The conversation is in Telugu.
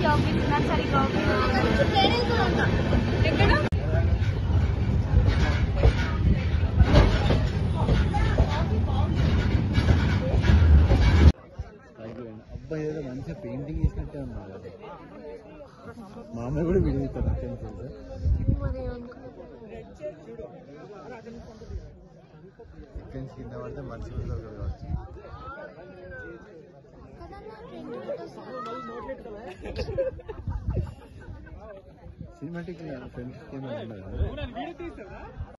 ఆఫీస్ నర్సరీ ఆఫీస్ ఎక్కడ అబ్బాయి ఏదో మంచిగా పెయింటింగ్ చేసినట్టే ఉన్నాడు కదా మా అమ్మాయి కూడా వీడియో ఇస్తారు తెలుసా ఫ్రెండ్స్ కింద పడితే మనుషులు దొరకదు కావచ్చు సినిమాటిక్ ఫ్రెండ్స్ కింద ఉండదు